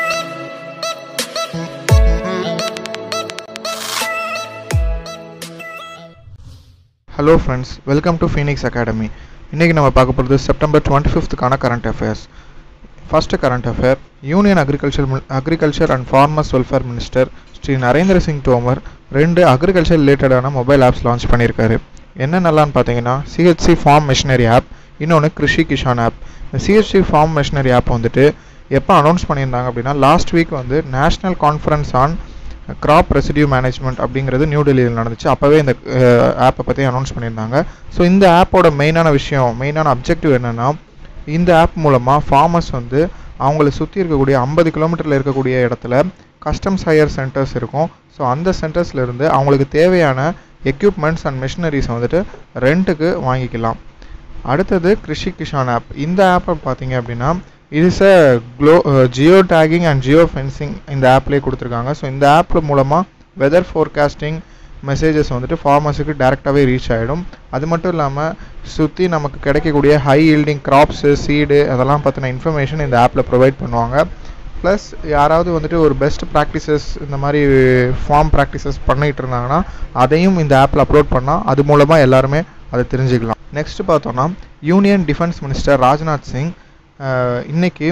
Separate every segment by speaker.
Speaker 1: hello friends welcome to Phoenix academy இன்றைக்கி நம்ம பார்க்க போகிறது செப்டம்பர் டுவெண்ட்டி ஃபிஃப்த்துக்கான current affairs first current affair union agriculture agriculture and farmers welfare minister Shri Narendra Singh Tomar ரெண்டு agriculture ரிலேட்டடான மொபைல் ஆப்ஸ் லான்ச் பண்ணியிருக்காரு என்னென்னலான்னு பார்த்தீங்கன்னா சிஹெச்சி ஃபார்ம் மிஷினரி ஆப் இன்னொன்று கிருஷி கிஷான் ஆப் இந்த சிஹெச்சி ஃபார்ம் மிஷினரி ஆப் வந்துட்டு எப்போ அனௌன்ஸ் பண்ணியிருந்தாங்க அப்படின்னா லாஸ்ட் வீக் வந்து national conference on crop residue management அப்படிங்கிறது நியூ டெல்லியில் நடந்துச்சு அப்போவே இந்த ஆப்பை பற்றி அனௌன்ஸ் பண்ணியிருந்தாங்க ஸோ இந்த ஆப்போட மெயினான விஷயம் மெயினான அப்ஜெக்டிவ் என்னென்னா இந்த ஆப் மூலமாக ஃபார்மர்ஸ் வந்து அவங்கள சுற்றி இருக்கக்கூடிய ஐம்பது கிலோமீட்டரில் இருக்கக்கூடிய இடத்துல கஸ்டம்ஸ் ஹையர் சென்டர்ஸ் இருக்கும் ஸோ அந்த சென்டர்ஸ்லேருந்து அவங்களுக்கு தேவையான எக்யூப்மெண்ட்ஸ் அண்ட் மிஷினரிஸை வந்துட்டு ரெண்ட்டுக்கு வாங்கிக்கலாம் அடுத்தது கிருஷி கிஷான் ஆப் இந்த ஆப்பை பார்த்தீங்க அப்படின்னா இது இஸ் அ க்ளோ geo tagging and geo fencing இந்த ஆப்லேயே கொடுத்துருக்காங்க ஸோ இந்த ஆப் மூலமாக வெதர் ஃபோர்காஸ்டிங் மெசேஜஸ் வந்துட்டு ஃபார்மர்ஸுக்கு டேரெக்டாகவே ரீச் ஆகிடும் அது மட்டும் இல்லாமல் சுற்றி நமக்கு கிடைக்கக்கூடிய ஹை ஈல்டிங் கிராப்ஸு சீடு அதெல்லாம் பற்றின இன்ஃபர்மேஷன் இந்த ஆப்பில் ப்ரொவைட் பண்ணுவாங்க ப்ளஸ் யாராவது வந்துட்டு ஒரு பெஸ்ட் ப்ராக்டிசஸ் இந்த மாதிரி ஃபார்ம் ப்ராக்டிசஸ் பண்ணிகிட்டு இருந்தாங்கன்னா அதையும் இந்த ஆப்பில் அப்லோட் பண்ணால் அது மூலமாக எல்லாருமே அதை தெரிஞ்சுக்கலாம் நெக்ஸ்ட் பார்த்தோன்னா union defence minister Rajnath Singh இன்னைக்கு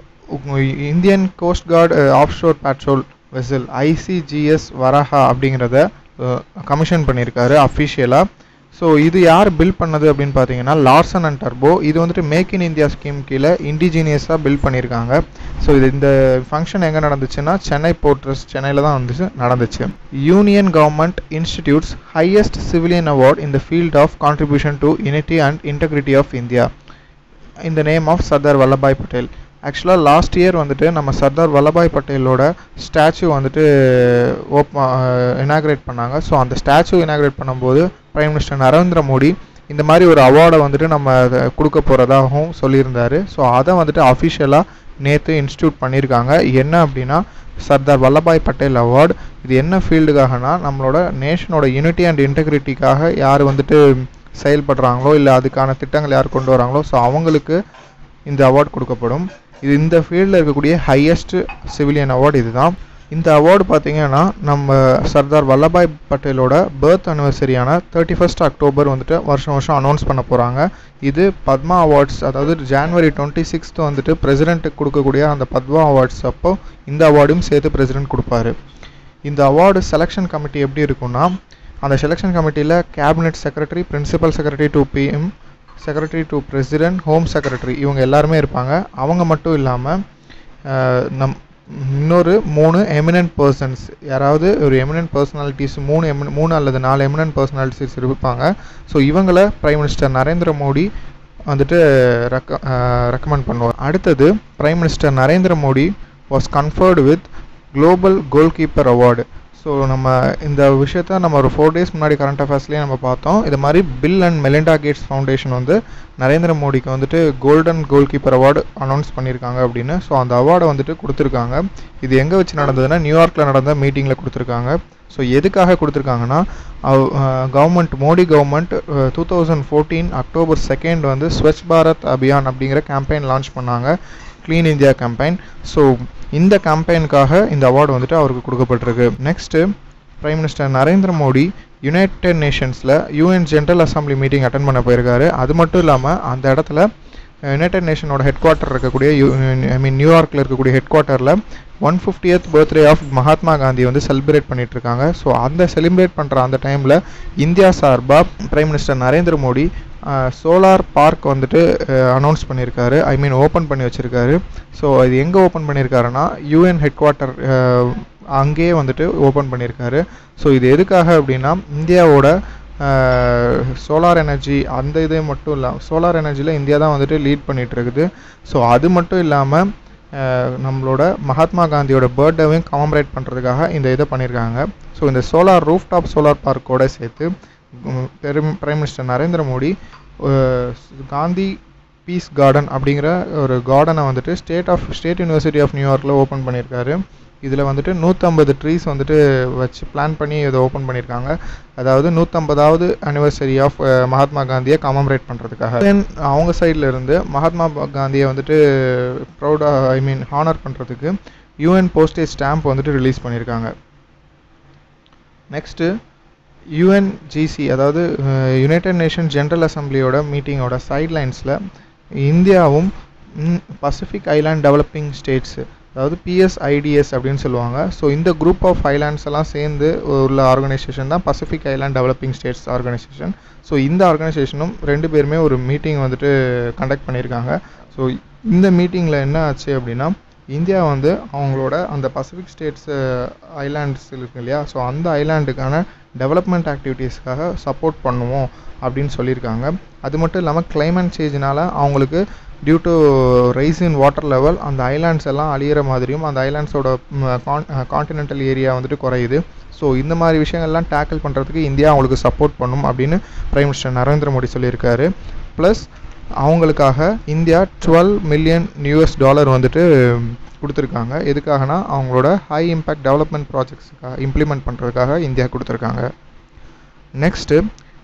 Speaker 1: Indian coast guard offshore patrol vessel ICGS Varaha அப்படிங்கிறத கமிஷன் பண்ணியிருக்காரு அஃபிஷியலாக ஸோ இது யார் பில் பண்ணது அப்படின்னு பார்த்தீங்கன்னா லார்சன் அண்ட் டர்போ இது வந்துட்டு மேக் இன் இந்தியா ஸ்கீம் கீழே இண்டிஜினியஸாக பில் பண்ணியிருக்காங்க ஸோ இது இந்த ஃபங்க்ஷன் எங்கே நடந்துச்சுன்னா சென்னை போர்ட்ரஸ் சென்னையில் தான் வந்துச்சு நடந்துச்சு union government institutes highest civilian award in the field of contribution to unity and integrity of India in the name of Sardar Vallabhbhai Patel ஆக்சுவலாக லாஸ்ட் இயர் வந்துட்டு நம்ம சர்தார் வல்லபாய் பட்டேலோட ஸ்டாச்சு வந்துட்டு ஓப் இனாக்ரேட் பண்ணாங்க ஸோ அந்த ஸ்டாச்சு இனாக்ரேட் பண்ணும்போது பிரைம் மினிஸ்டர் நரேந்திர மோடி இந்த மாதிரி ஒரு அவார்டை வந்துட்டு நம்ம கொடுக்க போகிறதாகவும் சொல்லியிருந்தாரு ஸோ அதை வந்துட்டு அஃபிஷியலாக நேற்று இன்ஸ்டியூட் பண்ணியிருக்காங்க என்ன அப்படின்னா சர்தார் வல்லபாய் பட்டேல் அவார்டு இது என்ன ஃபீல்டுக்காகனா நம்மளோட நேஷனோட யூனிட்டி அண்ட் இன்டெகிரிட்டிக்காக யார் வந்துட்டு செயல்படுறாங்களோ இல்லை அதுக்கான திட்டங்கள் யார் கொண்டு வராங்களோ ஸோ அவங்களுக்கு இந்த அவார்டு கொடுக்கப்படும் இது இந்த ஃபீல்டில் இருக்கக்கூடிய ஹையஸ்ட் சிவிலியன் அவார்டு இதுதான் இந்த அவார்டு பார்த்தீங்கன்னா நம்ம சர்தார் வல்லபாய் பட்டேலோட பர்த் அனிவர்சரியான தேர்ட்டி ஃபஸ்ட் அக்டோபர் வந்துட்டு வருஷம் வருஷம் அனௌன்ஸ் பண்ண போகிறாங்க இது பத்மா அவார்ட்ஸ் அதாவது ஜான்வரி டுவெண்ட்டி சிக்ஸ்த் வந்துட்டு பிரசிடென்ட்டுக்கு கொடுக்கக்கூடிய அந்த பத்மா அவார்ட்ஸ் அப்போ இந்த அவார்டும் சேர்த்து பிரசிடென்ட் கொடுப்பாரு இந்த அவார்டு செலெக்ஷன் கமிட்டி எப்படி இருக்குன்னா அந்த செலெக்ஷன் கமிட்டியில் cabinet secretary principal secretary to PM secretary to president home secretary இவங்க எல்லாருமே இருப்பாங்க அவங்க மட்டும் இல்லாமல் நம் இன்னொரு மூணு எமினன்ட் பர்சன்ஸ் யாராவது ஒரு எமினன்ட் பர்சனாலிட்டிஸ் மூணு எமி மூணு அல்லது நாலு எமினன்ட் பர்சனாலிட்டிஸ் இருப்பாங்க ஸோ இவங்களை பிரைம் மினிஸ்டர் நரேந்திர மோடி வந்துட்டு ரெக்க ரெக்கமெண்ட் பண்ணுவார் அடுத்தது prime minister Narendra Modi was conferred with global goal keeper award so நம்ம இந்த விஷயத்த நம்ம ஒரு ஃபோர் டேஸ் முன்னாடி கரண்ட் அஃபேர்ஸ்லேயே நம்ம பார்த்தோம் இது மாதிரி Bill and Melinda Gates foundation வந்து நரேந்திர மோடிக்கு வந்துட்டு golden goal keeper award announce பண்ணியிருக்காங்க அப்படின்னு ஸோ அந்த அவார்டை வந்துட்டு கொடுத்துருக்காங்க இது எங்கே வச்சு நடந்ததுன்னா நியூயார்க்கில் நடந்த மீட்டிங்கில் கொடுத்துருக்காங்க ஸோ எதுக்காக கொடுத்துருக்காங்கன்னா government Modi government two thousand fourteen October second வந்து ஸ்வச் பாரத் அபியான் அப்படிங்கிற கேம்பெயின் லான்ச் பண்ணாங்க க்ளீன் இந்தியா கேம்பெயின் ஸோ இந்த கேம்பெயினுக்காக இந்த அவார்டு வந்துட்டு அவருக்கு கொடுக்கப்பட்டிருக்கு next prime minister Narendra Modi united நேஷன்ஸில் UN general assembly meeting attend பண்ண போயிருக்காரு அது மட்டும் இல்லாமல் அந்த இடத்துல யுனைடெட் நேஷனோட ஹெட் குவார்ட்டர் இருக்கக்கூடிய யூ ஐ மீன் நியூயார்க்கில் இருக்கக்கூடிய ஹெட் குவார்ட்டரில் one fiftieth birthday of Mahatma Gandhi வந்து செலிப்ரேட் பண்ணிட்டு இருக்காங்க ஸோ அந்த செலிப்ரேட் பண்ணுற அந்த டைமில் இந்தியா சார்பாக prime minister Narendra Modi solar park வந்துட்டு அனௌன்ஸ் பண்ணியிருக்காரு ஐ மீன் ஓப்பன் பண்ணி வச்சுருக்காரு ஸோ இது எங்கே ஓப்பன் பண்ணியிருக்காருன்னா யூஎன் ஹெட் குவார்ட்டர் அங்கேயே வந்துட்டு ஓப்பன் பண்ணியிருக்காரு ஸோ இது எதுக்காக அப்படின்னா இந்தியாவோட சோலார் எனர்ஜி அந்த இதே மட்டும் இல்லாமல் சோலார் எனர்ஜியில் இந்தியா தான் வந்துட்டு லீட் பண்ணிகிட்டு இருக்குது ஸோ அது மட்டும் இல்லாமல் நம்மளோட மகாத்மா காந்தியோட பர்த்டேவையும் கமமரேட் பண்ணுறதுக்காக இந்த இதை பண்ணியிருக்காங்க ஸோ இந்த சோலார் ரூஃப் டாப் சோலார் பார்க்கோட சேர்த்து பெரும் prime minister Narendra Modi Gandhi peace garden அப்படிங்கிற ஒரு கார்டனை வந்துட்டு state of state university of நியூயார்க்கில் ஓப்பன் பண்ணியிருக்காரு இதில் வந்துட்டு நூற்றம்பது ட்ரீஸ் வந்துட்டு வச்சு பிளான் பண்ணி இதை ஓப்பன் பண்ணியிருக்காங்க அதாவது நூற்றம்பதாவது அனிவர்சரி ஆஃப் மகாத்மா காந்தியை கமமரேட் பண்ணுறதுக்காக தென் அவங்க சைடில் இருந்து மகாத்மா காந்தியை வந்துட்டு ப்ரௌடாக ஐ மீன் ஹானர் பண்ணுறதுக்கு யூஎன் போஸ்டேஜ் ஸ்டாம்ப் வந்துட்டு ரிலீஸ் பண்ணியிருக்காங்க நெக்ஸ்ட்டு யுஎன்ஜிசி அதாவது யுனைடெட் நேஷன் ஜென்ரல் அசம்பிளியோட மீட்டிங்கோட சைட்லைன்ஸில் இந்தியாவும் பசிபிக் ஐலாண்ட் டெவலப்பிங் ஸ்டேட்ஸு அதாவது பிஎஸ்ஐடிஎஸ் அப்படின்னு சொல்லுவாங்க ஸோ இந்த குரூப் ஆஃப் ஐலாண்ட்ஸ் எல்லாம் சேர்ந்து உள்ள ஆர்கனைசேஷன் தான் pacific island developing states organisation so இந்த ஆர்கனைசேஷனும் ரெண்டு பேருமே ஒரு மீட்டிங் வந்துட்டு கண்டக்ட் பண்ணியிருக்காங்க ஸோ இந்த மீட்டிங்கில் என்ன ஆச்சு அப்படின்னா இந்தியா வந்து அவங்களோட அந்த பசிபிக் ஸ்டேட்ஸ் ஐலாண்ட்ஸ் இருக்கு இல்லையா ஸோ அந்த ஐலாண்டுக்கான டெவலப்மெண்ட் ஆக்டிவிட்டீஸ்க்காக சப்போர்ட் பண்ணுவோம் அப்படின்னு சொல்லியிருக்காங்க அது மட்டும் இல்லாமல் கிளைமேட் சேஞ்சினால் அவங்களுக்கு due to rise in water level அந்த ஐலாண்ட்ஸ் எல்லாம் அழியிற மாதிரியும் அந்த ஐலாண்ட்ஸோட கான்டினென்டல் ஏரியா வந்துட்டு குறையுது ஸோ இந்த மாதிரி விஷயங்கள்லாம் டேக்கிள் பண்ணுறதுக்கு இந்தியா அவங்களுக்கு சப்போர்ட் பண்ணும் அப்படின்னு பிரைம் மினிஸ்டர் நரேந்திர மோடி சொல்லியிருக்காரு ப்ளஸ் அவங்களுக்காக India twelve million US dollar வந்துட்டு கொடுத்துருக்காங்க எதுக்காகனா அவங்களோட ஹை இம்பேக்ட் டெவலப்மெண்ட் ப்ராஜெக்ட்ஸுக்காக இம்ப்ளிமெண்ட் பண்ணுறதுக்காக இந்தியா கொடுத்துருக்காங்க next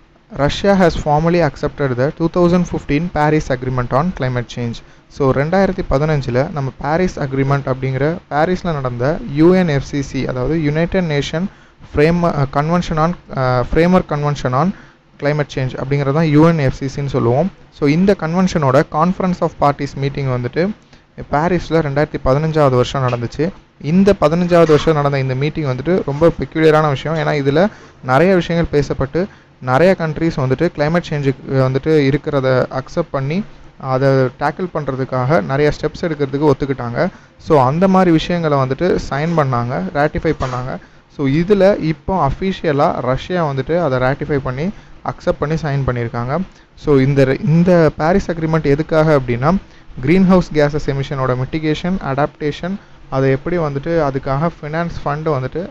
Speaker 1: Russia has formally accepted the two thousand fifteen Paris agreement on climate change so ரெண்டாயிரத்தி பதினஞ்சில் நம்ம பாரிஸ் அக்ரிமெண்ட் அப்படிங்கிற பாரிஸில் நடந்த யூஎன்எஃப்சிசி அதாவது united nation frame convention on framer convention on climate change அப்படிங்கிறது தான் யூஎன்எஃப்சிசின்னு சொல்லுவோம் ஸோ இந்த கன்வென்ஷனோட கான்ஃபரன்ஸ் ஆஃப் பார்ட்டிஸ் மீட்டிங் வந்துட்டு பாரிஸில் ரெண்டாயிரத்தி பதினஞ்சாவது வருஷம் நடந்துச்சு இந்த பதினஞ்சாவது வருஷம் நடந்த இந்த மீட்டிங் வந்துட்டு ரொம்ப பெக்யூலியரான விஷயம் ஏன்னா இதில் நிறைய விஷயங்கள் பேசப்பட்டு நிறைய கண்ட்ரீஸ் வந்துட்டு கிளைமேட் சேஞ்சுக்கு வந்துட்டு இருக்கிறத அக்செப்ட் பண்ணி அதை டேக்கிள் பண்ணுறதுக்காக நிறைய ஸ்டெப்ஸ் எடுக்கிறதுக்கு ஒத்துக்கிட்டாங்க ஸோ அந்த மாதிரி விஷயங்களை வந்துட்டு சைன் பண்ணாங்க ரேட்டிஃபை பண்ணாங்க ஸோ இதில் இப்போ அஃபிஷியலாக ரஷ்யா வந்துட்டு அதை ரேட்டிஃபை பண்ணி அக்செப்ட் பண்ணி சைன் பண்ணியிருக்காங்க ஸோ இந்த இந்த பாரிஸ் அக்ரிமெண்ட் எதுக்காக அப்படின்னா க்ரீன் ஹவுஸ் கேஸஸ் எமிஷனோட மிட்டிகேஷன் அடாப்டேஷன் அதை எப்படி வந்துட்டு அதுக்காக ஃபினான்ஸ் ஃபண்டு வந்துட்டு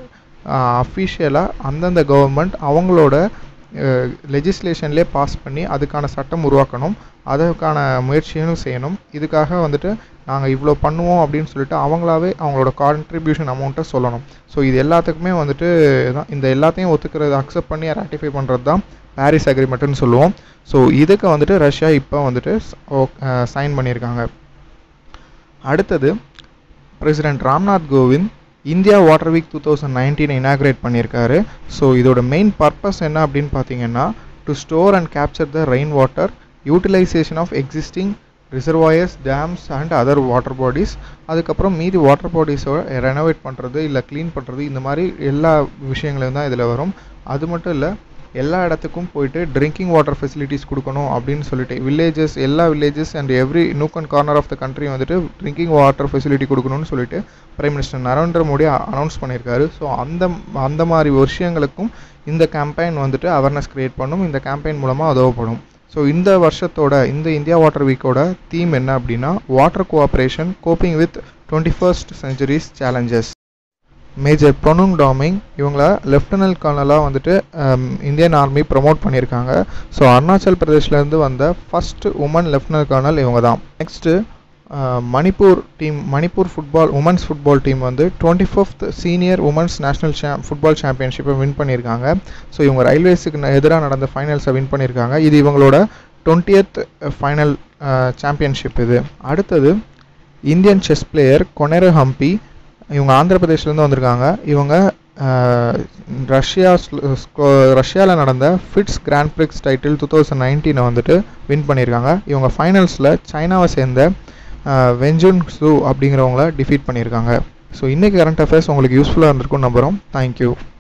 Speaker 1: அஃபிஷியலாக அந்தந்த கவர்மெண்ட் அவங்களோட லெஜிஸ்லேஷன்லேயே பாஸ் பண்ணி அதுக்கான சட்டம் உருவாக்கணும் அதுக்கான முயற்சியும் செய்யணும் இதுக்காக வந்துட்டு நாங்கள் இவ்வளோ பண்ணுவோம் அப்படின்னு சொல்லிட்டு அவங்களாவே அவங்களோட கான்ட்ரிபியூஷன் அமௌண்ட்டை சொல்லணும் ஸோ இது எல்லாத்துக்குமே வந்துட்டு தான் இந்த எல்லாத்தையும் ஒத்துக்கிறது அக்செப்ட் பண்ணி ராட்டிஃபை பண்ணுறது தான் பாரிஸ் அக்ரிமெண்ட்டுன்னு சொல்லுவோம் ஸோ இதுக்கு வந்துட்டு ரஷ்யா இப்போ வந்துட்டு சைன் பண்ணியிருக்காங்க அடுத்தது president Ramnath Kovind India water week two thousand nineteen inaugurate பண்ணியிருக்காரு ஸோ இதோட மெயின் பர்பஸ் என்ன அப்படின்னு பார்த்தீங்கன்னா to store and capture the rain water utilisation of existing reservoirs dams and other water bodies அதுக்கப்புறம் மீதி வாட்டர் பாடிஸோட ரெனோவேட் பண்ணுறது இல்லை க்ளீன் பண்ணுறது இந்த மாதிரி எல்லா விஷயங்களும் தான் இதில் வரும் அது மட்டும் இல்லை எல்லா இடத்துக்கும் போயிட்டு ட்ரிங்கிங் வாட்டர் ஃபெசிலிட்டிஸ் கொடுக்கணும் அப்படின்னு சொல்லிட்டு வில்லேஜஸ் எல்லா villages and every nook and corner of the country வந்துட்டு ட்ரிங்கிங் வாட்டர் ஃபெசிலிட்டி கொடுக்கணும்னு சொல்லிட்டு prime minister Narendra Modi announce பண்ணியிருக்காரு ஸோ அந்த அந்த மாதிரி விஷயங்களுக்கும் இந்த கேம்பெயின் வந்துட்டு அவேர்னஸ் க்ரியேட் பண்ணும் இந்த கேம்பெயின் மூலமாக உதவப்படும் ஸோ இந்த வருஷத்தோட இந்த இந்தியா வாட்டர் வீக்கோட தீம் என்ன அப்படின்னா water cooperation coping with twenty first centuries challenges major ப்ரொனுங் டாமிங் இவங்கள லெஃப்டினன்ட் கர்னலாக வந்துட்டு இந்தியன் ஆர்மி ப்ரொமோட் பண்ணியிருக்காங்க ஸோ அருணாச்சல் பிரதேஷ்லேருந்து வந்த ஃபஸ்ட்டு உமன் லெஃப்டினன்ட் கர்னல் இவங்க தான் next Manipur team Manipur football women's football team வந்து twenty fifth senior women's national சே ஃபுட்பால் சாம்பியன்ஷிப்பை வின் பண்ணியிருக்காங்க ஸோ இவங்க ரயில்வேஸுக்கு எதிராக நடந்த ஃபைனல்ஸை வின் பண்ணியிருக்காங்க இது இவங்களோட டுவெண்ட்டியத் ஃபைனல் சாம்பியன்ஷிப் இது அடுத்தது Indian chess player Koneru Humpy இவங்க ஆந்திர பிரதேஷ்லேருந்து வந்திருக்காங்க இவங்க ரஷ்யா ரஷ்யாவில் நடந்த FIDE grand prix title two thousand நைன்டீனை வந்துட்டு வின் பண்ணியிருக்காங்க இவங்க ஃபைனல்ஸில் சைனாவை சேர்ந்த வெஞ்சுன் சூ அப்படிங்கிறவங்கள டிஃபீட் பண்ணியிருக்காங்க ஸோ இன்றைக்கி கரண்ட் அஃபேர்ஸ் உங்களுக்கு யூஸ்ஃபுல்லாக இருந்திருக்கும் நம்புகிறோம் தேங்க்யூ